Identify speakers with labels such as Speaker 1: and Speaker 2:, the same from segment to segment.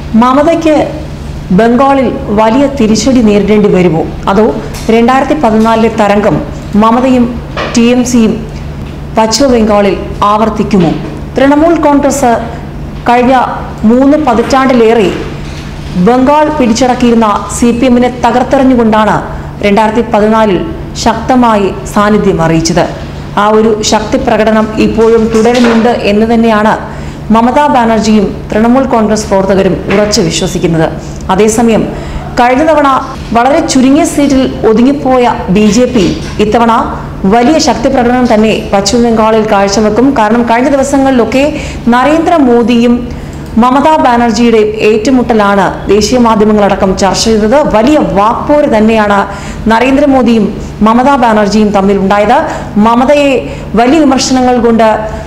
Speaker 1: മമതയ്ക്ക് ബംഗാളിൽ വലിയ തിരിച്ചടി നേരിടേണ്ടി വരുമോ അതോ രണ്ടായിരത്തി പതിനാലിലെ തരംഗം മമതയും ടി എം സിയും പശ്ചിമ ബംഗാളിൽ ആവർത്തിക്കുമോ തൃണമൂൽ കോൺഗ്രസ് കഴിഞ്ഞ മൂന്ന് പതിറ്റാണ്ടിലേറെ ബംഗാൾ പിടിച്ചടക്കിയിരുന്ന സി പി എമ്മിനെ തകർത്തെറിഞ്ഞുകൊണ്ടാണ് രണ്ടായിരത്തി പതിനാലിൽ ശക്തമായി സാന്നിധ്യം അറിയിച്ചത് ആ ഒരു ശക്തി പ്രകടനം ഇപ്പോഴും തുടരുന്നുണ്ട് എന്ന് തന്നെയാണ് മമതാ ബാനർജിയും തൃണമൂൽ കോൺഗ്രസ് പ്രവർത്തകരും ഉറച്ചു വിശ്വസിക്കുന്നത് അതേസമയം കഴിഞ്ഞ തവണ വളരെ ചുരുങ്ങിയ സീറ്റിൽ ഒതുങ്ങിപ്പോയ ബി ജെ പി ഇത്തവണ വലിയ ശക്തി പ്രകടനം തന്നെ പശ്ചിമ ബംഗാളിൽ കാഴ്ചവെക്കും കാരണം കഴിഞ്ഞ ദിവസങ്ങളിലൊക്കെ നരേന്ദ്രമോദിയും മമതാ ബാനർജിയുടെയും ഏറ്റുമുട്ടലാണ് ദേശീയ മാധ്യമങ്ങളടക്കം ചർച്ച ചെയ്തത് വലിയ വാക്പോര് തന്നെയാണ് നരേന്ദ്രമോദിയും മമതാ ബാനർജിയും തമ്മിൽ ഉണ്ടായത് മമതയെ വലിയ വിമർശനങ്ങൾ കൊണ്ട്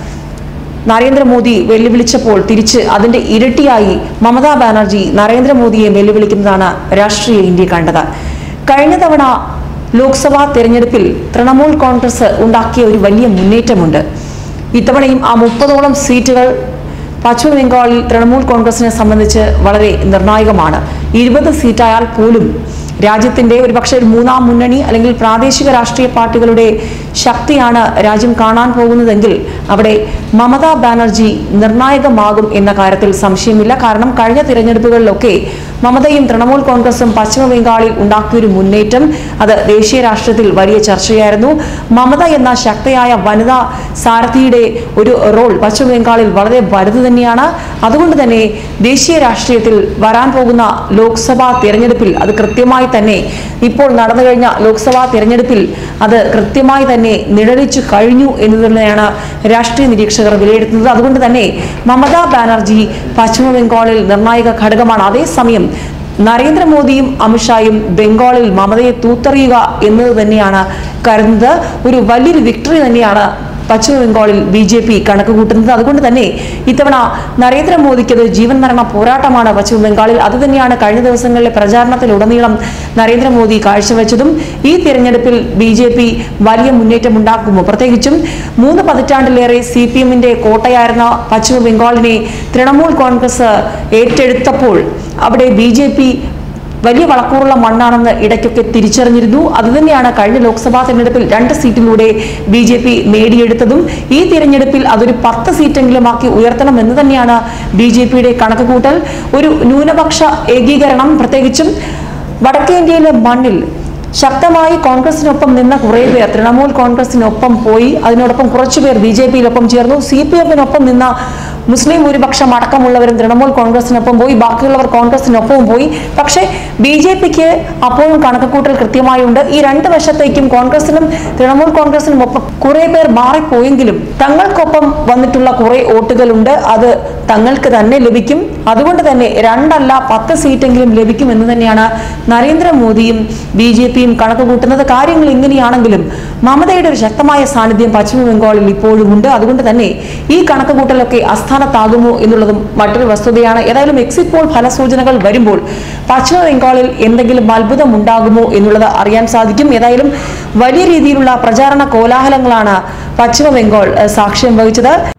Speaker 1: നരേന്ദ്രമോദി വെല്ലുവിളിച്ചപ്പോൾ തിരിച്ച് അതിന്റെ ഇരട്ടിയായി മമതാ ബാനർജി നരേന്ദ്രമോദിയെ വെല്ലുവിളിക്കുന്നതാണ് രാഷ്ട്രീയ ഇന്ത്യ കണ്ടത് കഴിഞ്ഞ തവണ ലോക്സഭാ തെരഞ്ഞെടുപ്പിൽ തൃണമൂൽ കോൺഗ്രസ് ഉണ്ടാക്കിയ ഒരു വലിയ മുന്നേറ്റമുണ്ട് ഇത്തവണയും ആ മുപ്പതോളം സീറ്റുകൾ പശ്ചിമ ബംഗാളിൽ തൃണമൂൽ കോൺഗ്രസിനെ സംബന്ധിച്ച് വളരെ നിർണായകമാണ് ഇരുപത് സീറ്റായാൽ പോലും രാജ്യത്തിന്റെ ഒരു പക്ഷേ ഒരു മൂന്നാം മുന്നണി അല്ലെങ്കിൽ പ്രാദേശിക രാഷ്ട്രീയ പാർട്ടികളുടെ ശക്തിയാണ് രാജ്യം കാണാൻ പോകുന്നതെങ്കിൽ അവിടെ മമതാ ബാനർജി നിർണായകമാകും എന്ന കാര്യത്തിൽ സംശയമില്ല കാരണം കഴിഞ്ഞ തിരഞ്ഞെടുപ്പുകളിലൊക്കെ മമതയും തൃണമൂൽ കോൺഗ്രസും പശ്ചിമ ബംഗാളിൽ ഉണ്ടാക്കിയൊരു മുന്നേറ്റം അത് ദേശീയ രാഷ്ട്രീയത്തിൽ വലിയ ചർച്ചയായിരുന്നു മമത എന്ന ശക്തയായ വനിതാ സാരഥിയുടെ ഒരു റോൾ പശ്ചിമ ബംഗാളിൽ വളരെ വലുത് തന്നെയാണ് അതുകൊണ്ട് തന്നെ ദേശീയ രാഷ്ട്രീയത്തിൽ വരാൻ പോകുന്ന ലോക്സഭാ തിരഞ്ഞെടുപ്പിൽ അത് കൃത്യമായി തന്നെ ഇപ്പോൾ നടന്നു കഴിഞ്ഞ ലോക്സഭാ തിരഞ്ഞെടുപ്പിൽ അത് കൃത്യമായി തന്നെ നിഴലിച്ചു കഴിഞ്ഞു എന്ന് തന്നെയാണ് രാഷ്ട്രീയ നിരീക്ഷകർ വിലയിരുത്തുന്നത് അതുകൊണ്ട് തന്നെ മമതാ ബാനർജി പശ്ചിമ ബംഗാളിൽ നിർണായക ഘടകമാണ് അതേസമയം നരേന്ദ്രമോദിയും അമിത്ഷായും ബംഗാളിൽ മമതയെ തൂത്തെറിയുക എന്നത് തന്നെയാണ് കരുതുന്നത് ഒരു വലിയൊരു വിക്ടറി തന്നെയാണ് പശ്ചിമ ബംഗാളിൽ ബി ജെ പി കണക്ക് കൂട്ടുന്നത് അതുകൊണ്ട് തന്നെ ഇത്തവണ നരേന്ദ്രമോദിക്ക് അത് ജീവൻ മരണ പോരാട്ടമാണ് പശ്ചിമ ബംഗാളിൽ അത് തന്നെയാണ് കഴിഞ്ഞ ദിവസങ്ങളിലെ പ്രചാരണത്തിലുടനീളം നരേന്ദ്രമോദി കാഴ്ചവെച്ചതും ഈ തിരഞ്ഞെടുപ്പിൽ ബി ജെ പി വലിയ മുന്നേറ്റം ഉണ്ടാക്കുമോ പ്രത്യേകിച്ചും മൂന്ന് പതിറ്റാണ്ടിലേറെ സി പി എമ്മിന്റെ കോട്ടയായിരുന്ന പശ്ചിമ ബംഗാളിനെ തൃണമൂൽ കോൺഗ്രസ് ഏറ്റെടുത്തപ്പോൾ അവിടെ ബി ജെ പി വലിയ വളക്കൂറുള്ള മണ്ണാണെന്ന് ഇടയ്ക്കൊക്കെ തിരിച്ചറിഞ്ഞിരുന്നു അതുതന്നെയാണ് കഴിഞ്ഞ ലോക്സഭാ തെരഞ്ഞെടുപ്പിൽ രണ്ട് സീറ്റിലൂടെ ബി ജെ പി നേടിയെടുത്തതും ഈ തിരഞ്ഞെടുപ്പിൽ അതൊരു പത്ത് സീറ്റെങ്കിലും ആക്കി ഉയർത്തണം എന്ന് തന്നെയാണ് ബി ജെ പിയുടെ കണക്കുകൂട്ടൽ ഒരു ന്യൂനപക്ഷ ഏകീകരണം പ്രത്യേകിച്ചും വടക്കേ ഇന്ത്യയിലെ മണ്ണിൽ ശക്തമായി കോൺഗ്രസിനൊപ്പം നിന്ന കുറേ പേർ തൃണമൂൽ കോൺഗ്രസിനൊപ്പം പോയി അതിനോടൊപ്പം കുറച്ചുപേർ ബി ജെ പിയിലൊപ്പം ചേർന്നു സി പി എമ്മിനൊപ്പം നിന്ന മുസ്ലിം ഭൂരിപക്ഷം അടക്കമുള്ളവരും തൃണമൂൽ കോൺഗ്രസിനൊപ്പം പോയി ബാക്കിയുള്ളവർ കോൺഗ്രസിനൊപ്പവും പോയി പക്ഷേ ബി ജെ പിക്ക് അപ്പോഴും കണക്കുകൂട്ടൽ കൃത്യമായുണ്ട് ഈ രണ്ട് വശത്തേക്കും കോൺഗ്രസിനും തൃണമൂൽ കോൺഗ്രസിനും ഒപ്പം കുറെ പേർ മാറിപ്പോയെങ്കിലും തങ്ങൾക്കൊപ്പം വന്നിട്ടുള്ള കുറെ വോട്ടുകളുണ്ട് അത് തങ്ങൾക്ക് തന്നെ ലഭിക്കും അതുകൊണ്ട് തന്നെ രണ്ടല്ല പത്ത് സീറ്റെങ്കിലും ലഭിക്കും എന്ന് തന്നെയാണ് നരേന്ദ്രമോദിയും ബി ജെ പിയും കണക്ക് കൂട്ടുന്നത് കാര്യങ്ങൾ ഇങ്ങനെയാണെങ്കിലും മമതയുടെ ഒരു ശക്തമായ സാന്നിധ്യം പശ്ചിമ ബംഗാളിൽ ഇപ്പോഴും ഉണ്ട് അതുകൊണ്ട് തന്നെ ഈ കണക്ക് കൂട്ടലൊക്കെ അസ്ഥാനത്താകുമോ എന്നുള്ളതും മറ്റൊരു വസ്തുതയാണ് ഏതായാലും എക്സിറ്റ് പോൾ ഫലസൂചനകൾ വരുമ്പോൾ പശ്ചിമ ബംഗാളിൽ എന്തെങ്കിലും അത്ഭുതം ഉണ്ടാകുമോ എന്നുള്ളത് അറിയാൻ സാധിക്കും ഏതായാലും വലിയ രീതിയിലുള്ള പ്രചാരണ കോലാഹലങ്ങളാണ് പശ്ചിമ ബംഗാൾ ഏഹ്, സാക്ഷ്യം വഹിച്ചത്